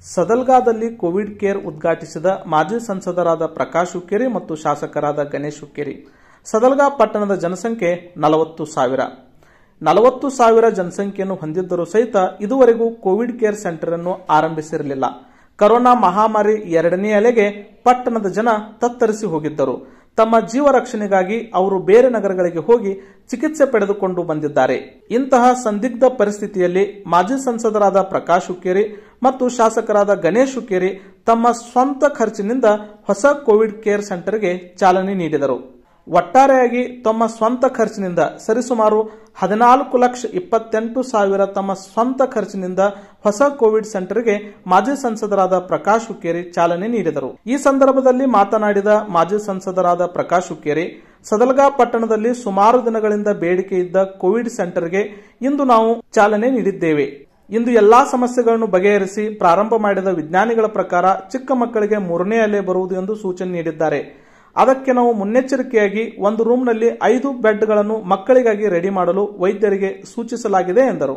ಸದಲ್ಗಾದಲ್ಲಿ Covid care ಉದ್ಘಾಟಿಸಿದ ಮಾಜಿ ಸಂಸದರಾದ ಪ್ರಕಾಶ್ ಹುಕ್ಕೇರಿ ಮತ್ತು ಶಾಸಕರಾದ ಗಣೇಶ್ ಹುಕ್ಕೇರಿ ಸದಲ್ಗಾ ಪಟ್ಟಣದ ಜನಸಂಖ್ಯೆ ನಲವತ್ತು ಸಾವಿರ ನಲವತ್ತು ಸಾವಿರ ಜನಸಂಖ್ಯೆಯನ್ನು ಹೊಂದಿದ್ದರೂ ಸಹಿತ ಇದುವರೆಗೂ ಕೋವಿಡ್ ಕೇರ್ ಸೆಂಟರ್ ಅನ್ನು ಆರಂಭಿಸಿರಲಿಲ್ಲ ಕರೋನಾ ಮಹಾಮಾರಿ ಎರಡನೇ ಅಲೆಗೆ ಪಟ್ಟಣದ ಜನ ತತ್ತರಿಸಿ ಹೋಗಿದ್ದರು ತಮ್ಮ ಜೀವ ರಕ್ಷಣೆಗಾಗಿ ಅವರು ಬೇರೆ ನಗರಗಳಿಗೆ ಹೋಗಿ ಚಿಕಿತ್ಸೆ ಪಡೆದುಕೊಂಡು ಬಂದಿದ್ದಾರೆ ಇಂತಹ ಸಂದಿಗ್ಧ ಪರಿಸ್ಥಿತಿಯಲ್ಲಿ ಮಾಜಿ ಸಂಸದರಾದ ಪ್ರಕಾಶ್ ಹುಕ್ಕೇರಿ ಮತ್ತು ಶಾಸಕರಾದ ಗಣೇಶ್ ಹುಕ್ಕೇರಿ ತಮ್ಮ ಸ್ವಂತ ಖರ್ಚಿನಿಂದ ಹೊಸ ಕೋವಿಡ್ ಕೇರ್ ಸೆಂಟರ್ಗೆ ಚಾಲನೆ ನೀಡಿದರು ಒಟ್ಟಾರೆಯಾಗಿ ತಮ್ಮ ಸ್ವಂತ ಖರ್ಚಿನಿಂದ ಸರಿಸುಮಾರು ಹದಿನಾಲ್ಕು ಲಕ್ಷ ಇಪ್ಪತ್ತೆಂಟು ಸಾವಿರ ತಮ್ಮ ಸ್ವಂತ ಖರ್ಚಿನಿಂದ ಹೊಸ ಕೋವಿಡ್ ಸೆಂಟರ್ಗೆ ಮಾಜಿ ಸಂಸದರಾದ ಪ್ರಕಾಶ್ ಹುಕ್ಕೇರಿ ಚಾಲನೆ ನೀಡಿದರು ಈ ಸಂದರ್ಭದಲ್ಲಿ ಮಾತನಾಡಿದ ಮಾಜಿ ಸಂಸದರಾದ ಪ್ರಕಾಶ್ ಹುಕ್ಕೇರಿ ಸದಲ್ಗಾ ಪಟ್ಟಣದಲ್ಲಿ ಸುಮಾರು ದಿನಗಳಿಂದ ಬೇಡಿಕೆ ಇದ್ದ ಕೋವಿಡ್ ಸೆಂಟರ್ಗೆ ಇಂದು ನಾವು ಚಾಲನೆ ನೀಡಿದ್ದೇವೆ ಇಂದು ಎಲ್ಲಾ ಸಮಸ್ಯೆಗಳನ್ನು ಬಗೆಹರಿಸಿ ಪ್ರಾರಂಭ ಮಾಡಿದ ವಿಜ್ಞಾನಿಗಳ ಪ್ರಕಾರ ಚಿಕ್ಕ ಮಕ್ಕಳಿಗೆ ಮೂರನೇ ಅಲೆ ಬರುವುದು ಎಂದು ಸೂಚನೆ ನೀಡಿದ್ದಾರೆ ಅದಕ್ಕೆ ನಾವು ಮುನ್ನೆಚ್ಚರಿಕೆಯಾಗಿ ಒಂದು ರೂಮ್ನಲ್ಲಿ ಐದು ಬೆಡ್ಗಳನ್ನು ಮಕ್ಕಳಿಗಾಗಿ ರೆಡಿ ಮಾಡಲು ವೈದ್ಯರಿಗೆ ಸೂಚಿಸಲಾಗಿದೆ ಎಂದರು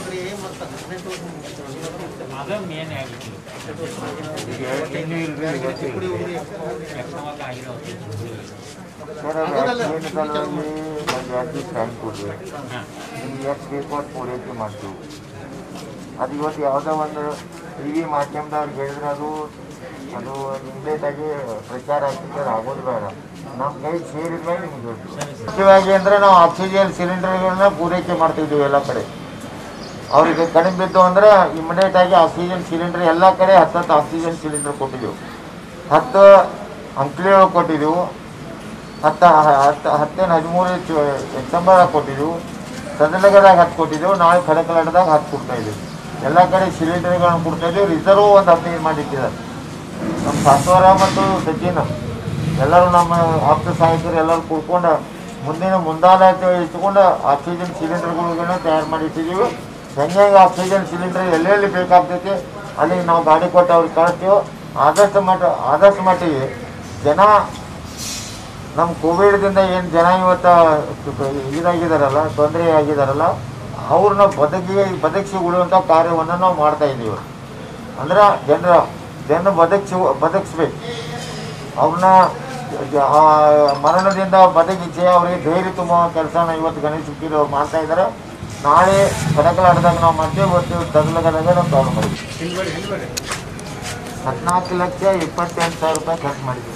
ಅದು ಮೇನ್ ಆಗಿತ್ತು ಇನ್ನೂ ಇಲ್ರಿ ಇವತ್ತು ಇಲ್ರಿ. ಎಕ್ಸ್ಟ್ರಾವಾಗ ಆಗಿರೋ ಸರ್ ಅದು ವ್ಯಾಕ್ಸಿನ್ ಸಲುವಾಗಿ ಒಂದು ವ್ಯಾಕ್ಸಿನ್ ಟೈಮ್ ಕೊಡ್ರಿ ನಿಮ್ಗೆ ಎಷ್ಟು ಬೇಕು ಅದು ಪೂರೈಕೆ ಮಾಡ್ತೀವಿ ಅದು ಇವತ್ತು ಯಾವುದೋ ಒಂದು ಟಿ ವಿ ಮಾಧ್ಯಮದವ್ರಿಗೆ ಹೇಳಿದ್ರೆ ಅದು ಅದು ಇಮ್ಮಿಡಿಯೇಟಾಗಿ ಪ್ರಚಾರ ಆಗ್ತಿದ್ರೆ ಆಗೋದು ಬೇಡ ನಮ್ಮ ಕೈ ಸೇರಿದ ಮೇಲೆ ನಿಮ್ಗೆ ಹೇಳ್ತೀವಿ ಮುಖ್ಯವಾಗಿ ಅಂದರೆ ನಾವು ಆಕ್ಸಿಜನ್ ಸಿಲಿಂಡರ್ಗಳನ್ನ ಪೂರೈಕೆ ಮಾಡ್ತಿದ್ದೀವಿ ಎಲ್ಲ ಕಡೆ ಅವರಿಗೆ ಕಡಿಮೆ ಬಿದ್ದು ಅಂದ್ರೆ ಇಮಿಡಿಯೇಟ್ ಆಗಿ ಆಕ್ಸಿಜನ್ ಸಿಲಿಂಡರ್ ಎಲ್ಲ ಕಡೆ ಹತ್ತತ್ತು ಆಕ್ಸಿಜನ್ ಸಿಲಿಂಡರ್ ಕೊಟ್ಟಿದ್ದೆವು ಹತ್ತು ಅಂಕ್ಲಿಗಳು ಕೊಟ್ಟಿದ್ದೆವು ಹತ್ತು ಹತ್ತು ಹತ್ತೇನು ಹದಿಮೂರು ಎಕ್ಸಂಬರ್ ಕೊಟ್ಟಿದ್ದೆವು ಸದಲಗದಾಗ ಹತ್ತು ಕೊಟ್ಟಿದ್ದೆವು ನಾಳೆ ಖಡಕಲಾಟದಾಗ ಹತ್ತು ಕೊಡ್ತಾ ಇದ್ದೀವಿ ಎಲ್ಲ ಕಡೆ ಸಿಲಿಂಡರ್ಗಳನ್ನು ಕೊಡ್ತಾ ಇದ್ದೀವಿ ರಿಸರ್ವ್ ಒಂದು ಹದಿನೈದು ಮಾಡಿಟ್ಟಿದ್ದಾರೆ ನಮ್ಮ ಸಾಸ್ವರ ಮತ್ತು ಸಚಿನ್ ಎಲ್ಲರೂ ನಮ್ಮ ಆಪ್ತ ಸಹಾಯಕರು ಎಲ್ಲರೂ ಕೂತ್ಕೊಂಡು ಮುಂದಿನ ಮುಂದಾಲೋಚನೆ ಇಟ್ಕೊಂಡು ಆಕ್ಸಿಜನ್ ಸಿಲಿಂಡರ್ಗಳನ್ನ ತಯಾರು ಮಾಡಿ ಇಟ್ಟಿದ್ದೀವಿ ಹೆಂಗೆ ಆಕ್ಸಿಜನ್ ಸಿಲಿಂಡರ್ ಎಲ್ಲೆಲ್ಲಿ ಬೇಕಾಗ್ತೈತಿ ಅಲ್ಲಿಗೆ ನಾವು ಗಾಡಿ ಕೊಟ್ಟು ಅವ್ರಿಗೆ ಕಳಿಸ್ತೀವಿ ಆದಷ್ಟು ಮಟ್ಟ ಆದಷ್ಟು ಮಟ್ಟಿಗೆ ಜನ ನಮ್ಮ ಕೋವಿಡ್ದಿಂದ ಏನು ಜನ ಇವತ್ತು ಇದಾಗಿದ್ದಾರಲ್ಲ ತೊಂದರೆ ಆಗಿದ್ದಾರಲ್ಲ ಅವ್ರನ್ನ ಬದುಕಿ ಬದುಕಿಸಿ ಉಳಿಯುವಂಥ ಕಾರ್ಯವನ್ನು ನಾವು ಮಾಡ್ತಾ ಇದ್ದೀವಿ ಅಂದ್ರೆ ಜನರ ಜನ ಬದುಕಿಸಿ ಬದುಕಿಸ್ಬೇಕು ಅವ್ರನ್ನ ಆ ಮರಣದಿಂದ ಬದುಕಿಸಿ ಅವರಿಗೆ ಧೈರ್ಯ ತುಂಬೋ ಕೆಲಸನ ಇವತ್ತು ಗಣೇಶ ಹುಕ್ಕೀರು ಅವ್ರು ಮಾಡ್ತಾ ಇದ್ದಾರೆ ನಾಳೆ ಕಡಕಲಾಟದಾಗ ನಾವು ಮಾಡ್ತೀವಿ ಇವತ್ತು ತಗಲಗದಾಗ ನಾವು ಪ್ರಾಬ್ಲಮ್ ಮಾಡಿದ್ವಿ ಹದಿನಾಲ್ಕು ಲಕ್ಷ ಇಪ್ಪತ್ತೆಂಟು ಸಾವಿರ ರೂಪಾಯಿ ಖರ್ಚು ಮಾಡಿದ್ವಿ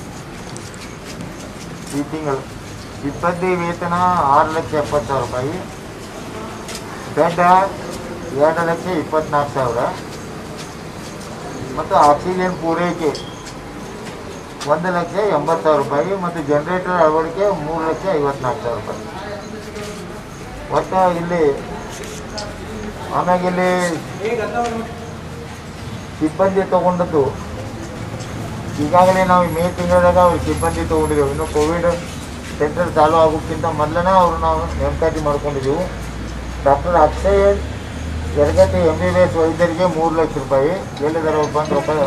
ಈ ತಿಂಗಳು ಸಿಬ್ಬಂದಿ ವೇತನ ಆರು ಲಕ್ಷ ಎಪ್ಪತ್ತು ಸಾವಿರ ರೂಪಾಯಿ ಬೆಡ್ ಎರಡು ಲಕ್ಷ ಇಪ್ಪತ್ನಾಲ್ಕು ಸಾವಿರ ಮತ್ತು ಆಕ್ಸಿಜನ್ ಪೂರೈಕೆ ಒಂದು ಲಕ್ಷ ಎಂಬತ್ತು ಸಾವಿರ ರೂಪಾಯಿ ಮತ್ತು ಜನರೇಟರ್ ಅಳವಡಿಕೆ ಮೂರು ಲಕ್ಷ ಐವತ್ನಾಲ್ಕು ಸಾವಿರ ರೂಪಾಯಿ ಒಟ್ಟು ಇಲ್ಲಿ ಆಮ್ಯಾಗ ಇಲ್ಲಿ ಸಿಬ್ಬಂದಿ ತಗೊಂಡದ್ದು ಈಗಾಗಲೇ ನಾವು ಮೇ ತಿಂಗಳದಾಗ ಅವ್ರು ಸಿಬ್ಬಂದಿ ತೊಗೊಂಡಿದ್ದೇವೆ ಇನ್ನು ಕೋವಿಡ್ ಸೆಂಟರ್ ಚಾಲು ಆಗೋಕ್ಕಿಂತ ಮೊದಲನೇ ಅವರು ನಾವು ನೇಮಕಾತಿ ಮಾಡ್ಕೊಂಡಿದ್ದೆವು doctor Akshay Yaragati M B B S ವೈದ್ಯರಿಗೆ ಮೂರು ಲಕ್ಷ ರೂಪಾಯಿ ಎಲ್ಲಿದ್ದಾರೆ ಅವ್ರು ಬಂದು ರೂಪಾಯಿ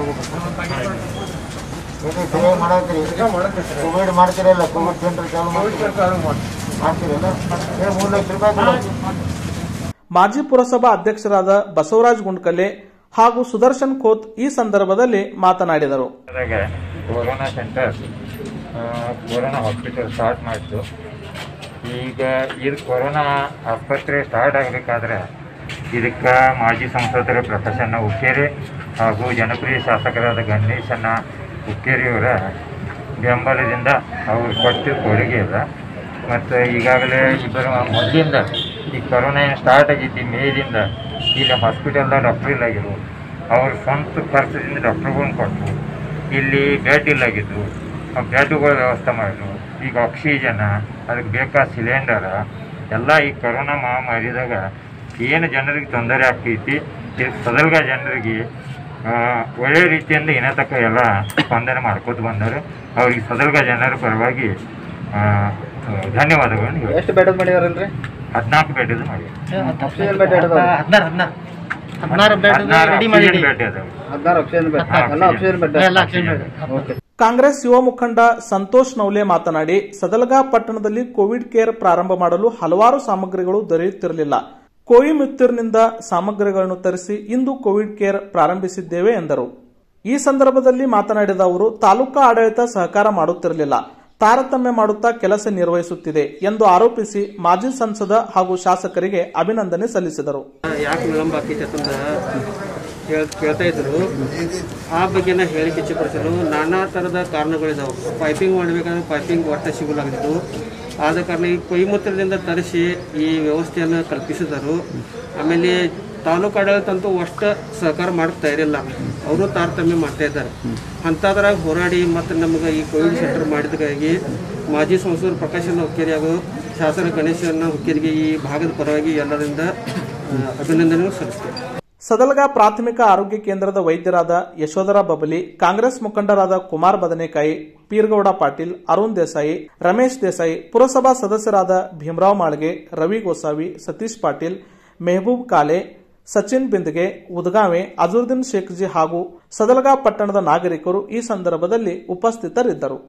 ಏನು ಸರಿಯಾಗಿ ಮಾಡತ್ತೀರಿ ಕೋವಿಡ್ ಮಾಡ್ತೀರಲ್ಲ ಕೋವಿಡ್ ಸೆಂಟರ್ ಚಾಲು ಮಾಡ್ತೀರಿ ಮಾಡ್ತೀರಲ್ಲ ಏ ಮೂರು ಲಕ್ಷ ರೂಪಾಯಿ ಕೊಡು. ಮಾಜಿ ಪುರಸಭಾ ಅಧ್ಯಕ್ಷರಾದ ಬಸವರಾಜ್ ಗುಂಡ್ಕಲೆ ಹಾಗೂ ಸುದರ್ಶನ್ ಖೋತ್ ಈ ಸಂದರ್ಭದಲ್ಲಿ ಮಾತನಾಡಿದರು ಅದಾಗ ಕೊರೋನಾ ಸೆಂಟರ್ ಆ, ಕೊರೋನಾ ಹಾಸ್ಪಿಟಲ್ ಸ್ಟಾರ್ಟ್ ಮಾಡಿತು ಈಗ ಇದು ಕೊರೋನಾ ಆಸ್ಪತ್ರೆ ಸ್ಟಾರ್ಟ್ ಆಗಬೇಕಾದ್ರೆ ಇದಕ್ಕೆ ಮಾಜಿ ಸಂಸದರು ಪ್ರಕಾಶಣ್ಣ ಹುಕ್ಕೇರಿ ಹಾಗೂ ಜನಪ್ರಿಯ ಶಾಸಕರಾದ ಗಣೇಶಣ್ಣ ಹುಕ್ಕೇರಿಯವರ ಬೆಂಬಲದಿಂದ ಅವರು ಕೊಟ್ಟು ಕೊಡುಗೆ ಇದೆ ಮತ್ತು ಈಗಾಗಲೇ ಇಬ್ಬರು ಮೊದಲಿಂದ ಈ ಕೊರೋನಾ ಏನು ಸ್ಟಾರ್ಟ್ ಆಗೈತಿ ಮೇದಿಂದ ಇಲ್ಲಿ ಹಾಸ್ಪಿಟಲ್ದಾಗ ಡಾಕ್ಟ್ರ್ ಇಲ್ಲಾಗಿರು ಅವ್ರ ಸ್ವಂತ ಖರ್ಚದಿಂದ ಡಾಕ್ಟ್ರುಗಳನ್ನ ಕೊಟ್ಟರು ಇಲ್ಲಿ ಬೆಡ್ ಇಲ್ಲಾಗಿದ್ದು ಆ ಬೆಡ್ಗಳ ವ್ಯವಸ್ಥೆ ಮಾಡಿದ್ರು ಈಗ ಆಕ್ಸಿಜನ್ ಅದಕ್ಕೆ ಬೇಕಾದ ಸಿಲಿಂಡರ ಎಲ್ಲ ಈ ಕೊರೋನಾ ಮಹಾಮಾರಿದಾಗ ಏನು ಜನರಿಗೆ ತೊಂದರೆ ಆಗ್ತೈತಿ ಈ ಸದಲ್ಗ ಜನರಿಗೆ ಆ, ಒಳ್ಳೆ ರೀತಿಯಿಂದ ಏನೇ ತಕ್ಕ ಎಲ್ಲ ಸ್ಪಂದನೆ ಮಾಡ್ಕೋತ ಬಂದರು ಅವ್ರಿಗೆ ಸದಲ್ಗ ಜನರ ಪರವಾಗಿ ಆ, ಧನ್ಯವಾದಗಳನ್ನು ಹೇಳ್ತೀನಿ. ಎಷ್ಟು ಬೆಡ್ ಮಾಡಿದಾರಲ್ರಿ ಹದಿನಾಲ್ಕು ಬೆಡ್ ಮಾಡಿ ಆಕ್ಸಿಜನ್ ಬೆಡ್ ಎರಡು ಹದಿನಾರು ಹದಿನಾರು ಹದಿನಾರು ಬೆಡ್ ಹದಿನಾರು ರೆಡಿ ಆಕ್ಸಿಜನ್ ಮಾಡಿಡಿ ಬೆಡ್ ಅದಾವೆ ಹದಿನಾರು ಆಕ್ಸಿಜನ್ ಬೆಡ್ ಹಾ, ಎಲ್ಲ ಆಕ್ಸಿಜನ್ ಬೆಡ್ ಎಲ್ಲ ಆಕ್ಸಿಜನ್ ಬೆಡ್ ಓಕೆ ಕಾಂಗ್ರೆಸ್ ಯುವ ಮುಖಂಡ ಸಂತೋಷ್ ನವಲೆ ಮಾತನಾಡಿ ಸದಲಗಾ ಪಟ್ಟಣದಲ್ಲಿ ಕೋವಿಡ್ ಕೇರ್ ಪ್ರಾರಂಭ ಮಾಡಲು ಹಲವಾರು ಸಾಮಗ್ರಿಗಳು ದೊರೆಯುತ್ತಿರಲಿಲ್ಲ ಕೋಯಿಮುತ್ತೂರಿನಿಂದ ಸಾಮಗ್ರಿಗಳನ್ನು ತರಿಸಿ ಇಂದು ಕೋವಿಡ್ ಕೇರ್ ಪ್ರಾರಂಭಿಸಿದ್ದೇವೆ ಎಂದರು ಈ ಸಂದರ್ಭದಲ್ಲಿ ಮಾತನಾಡಿದ ಅವರು ತಾಲೂಕಾ ಆಡಳಿತ ಸಹಕಾರ ಮಾಡುತ್ತಿರಲಿಲ್ಲ ತಾರತಮ್ಯ ಮಾಡುತ್ತಾ ಕೆಲಸ ನಿರ್ವಹಿಸುತ್ತಿದೆ ಎಂದು ಆರೋಪಿಸಿ ಮಾಜಿ ಸಂಸದ ಹಾಗೂ ಶಾಸಕರಿಗೆ ಅಭಿನಂದನೆ ಸಲ್ಲಿಸಿದರು ಯಾಕೆ ವಿಳಂಬ ಆಕೈತೆ ಅಂತಂದ ಹೇಳ್ ಕೇಳ್ತಾ ಇದ್ರು ಆ ಬಗ್ಗೆನ ಹೇಳಿಕೆ ಹೆಚ್ಚುಪಡಿಸಲು ನಾನಾ ಥರದ ಕಾರಣಗಳಿದಾವೆ ಪೈಪಿಂಗ್ ಮಾಡಬೇಕಾದ್ರೆ ಪೈಪಿಂಗ್ ಒಟ್ಟ ಸಿಗಲಾಗಿತ್ತು ಆದ ಕಾರಣ ಈ ಕೊಯ್ಮೂತ್ರದಿಂದ ತರಿಸಿ ಈ ವ್ಯವಸ್ಥೆಯನ್ನು ಕಲ್ಪಿಸಿದರು ಆಮೇಲೆ ತಾಲೂಕು ಆಡಳಿತ ಅಂತೂ ಅಷ್ಟು ಸಹಕಾರ ಮಾಡ್ತಾ ಇರಲಿಲ್ಲ ಅವರು ತಾರತಮ್ಯ ಮಾಡ್ತಾ ಇದ್ದಾರೆ ಅಂಥದ್ರಾಗ ಹೋರಾಡಿ ಮತ್ತು ನಮಗೆ ಈ ಕೋವಿಡ್ ಸೆಂಟರ್ ಮಾಡಿದಾಗಿ ಮಾಜಿ ಸಂಸದರು ಪ್ರಕಾಶನ ಹುಕ್ಕೇರಿ ಹಾಗೂ ಶಾಸನ ಗಣೇಶನ ಹುಕ್ಕೇರಿಗೆ ಈ ಭಾಗದ ಪರವಾಗಿ ಎಲ್ಲರಿಂದ ಆ, ಅಭಿನಂದನೆಗಳು ಸಲ್ಲಿಸ್ತೇವೆ ಸದಲಗ ಪ್ರಾಥಮಿಕ ಆರೋಗ್ಯ ಕೇಂದ್ರದ ವೈದ್ಯರಾದ ಯಶೋಧರ ಬಬಲಿ ಕಾಂಗ್ರೆಸ್ ಮುಖಂಡರಾದ ಕುಮಾರ್ ಬದನೆಕಾಯಿ ಪೀರ್ಗೌಡ ಪಾಟೀಲ್ ಅರುಣ್ ದೇಸಾಯಿ ರಮೇಶ್ ದೇಸಾಯಿ ಪುರಸಭಾ ಸದಸ್ಯರಾದ ಭೀಮರಾವ್ ಮಾಳ್ಗೆ ರವಿ ಗೋಸಾವಿ ಸತೀಶ್ ಪಾಟೀಲ್ ಮೆಹಬೂಬ್ ಕಾಲೆ ಸಚಿನ್ ಬಿಂದ್ಗೆ ಉದ್ಗಾವೆ ಅಜುರ್ದೀನ್ ಶೇಖ್ಜಿ ಹಾಗೂ ಸದಲಗಾ ಪಟ್ಟಣದ ನಾಗರಿಕರು ಈ ಸಂದರ್ಭದಲ್ಲಿ ಉಪಸ್ಥಿತರಿದ್ದರು